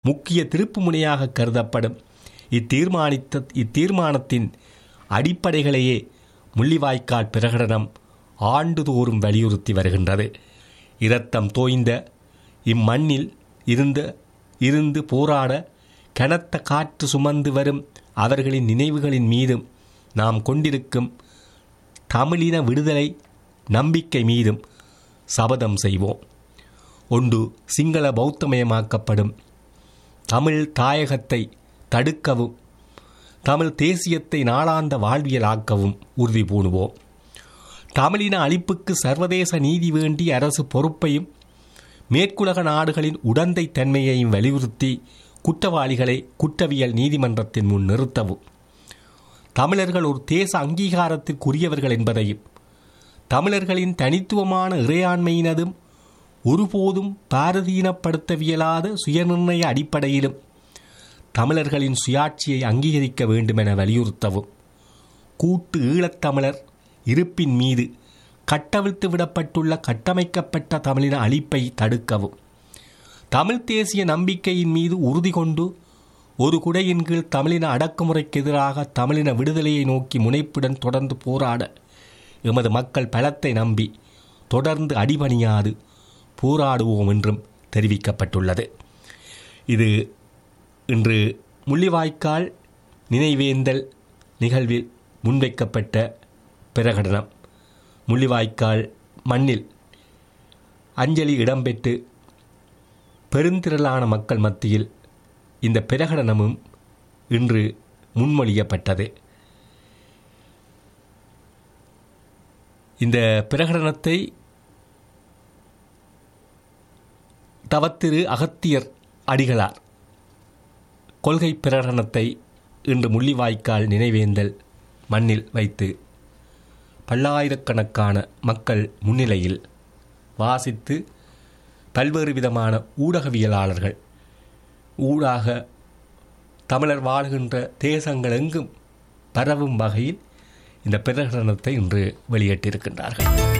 முக்கிய திருப்புமுனையாக கருதப்படும் இத்தீர்மானித்த இத்தீர்மானத்தின் அடிப்படைகளையே முள்ளிவாய்க்கால் பிரகடனம் ஆண்டுதோறும் வலியுறுத்தி வருகின்றது இரத்தம் தோய்ந்த இம்மண்ணில் இருந்த இருந்து போராட கனத்த காற்று சுமந்து வரும் அவர்களின் நினைவுகளின் மீதும் நாம் கொண்டிருக்கும் தமிழின விடுதலை நம்பிக்கை மீதும் சபதம் செய்வோம் ஒன்று சிங்கள பௌத்தமயமாக்கப்படும் தமிழ் தாயகத்தை தடுக்கவும் தமிழ் தேசியத்தை நாளாந்த வாழ்வியலாக்கவும் உறுதி பூணுவோம் தமிழின அழிப்புக்கு சர்வதேச நீதி வேண்டி அரசு பொறுப்பையும் மேற்குலக நாடுகளின் உடந்தை தன்மையையும் வலியுறுத்தி குற்றவாளிகளை குற்றவியல் நீதிமன்றத்தின் முன் நிறுத்தவும் தமிழர்கள் ஒரு தேச அங்கீகாரத்திற்குரியவர்கள் என்பதையும் தமிழர்களின் தனித்துவமான இறையாண்மையினதும் ஒருபோதும் பாரதீனப்படுத்தவியலாத சுயநிர்ணய அடிப்படையிலும் தமிழர்களின் சுயாட்சியை அங்கீகரிக்க வேண்டுமென வலியுறுத்தவும் கூட்டு ஈழத்தமிழர் இருப்பின் மீது கட்டவிழ்த்து விடப்பட்டுள்ள கட்டமைக்கப்பட்ட தமிழின அழிப்பை தடுக்கவும் தமிழ் தேசிய நம்பிக்கையின் மீது உறுதி கொண்டு ஒரு குடையின் கீழ் தமிழின அடக்குமுறைக்கு எதிராக தமிழின விடுதலையை நோக்கி முனைப்புடன் தொடர்ந்து போராட எமது மக்கள் பலத்தை நம்பி தொடர்ந்து அடிபணியாது போராடுவோம் என்றும் தெரிவிக்கப்பட்டுள்ளது இது இன்று முள்ளிவாய்க்கால் நினைவேந்தல் நிகழ்வில் முன்வைக்கப்பட்ட பிரகடனம் முள்ளிவாய்க்கால் மண்ணில் அஞ்சலி இடம்பெற்று பெருந்திரளான மக்கள் மத்தியில் இந்த பிரகடனமும் இன்று முன்மொழியப்பட்டது இந்த பிரகடனத்தை தவத்திரு அகத்தியர் அடிகளார் கொள்கை பிரகடனத்தை இன்று முள்ளிவாய்க்கால் நினைவேந்தல் மண்ணில் வைத்து பல்லாயிரக்கணக்கான மக்கள் முன்னிலையில் வாசித்து பல்வேறு விதமான ஊடகவியலாளர்கள் ஊடாக தமிழர் வாழ்கின்ற தேசங்கள் எங்கும் பரவும் வகையில் இந்த பிரகடனத்தை இன்று வெளியிட்டிருக்கின்றார்கள்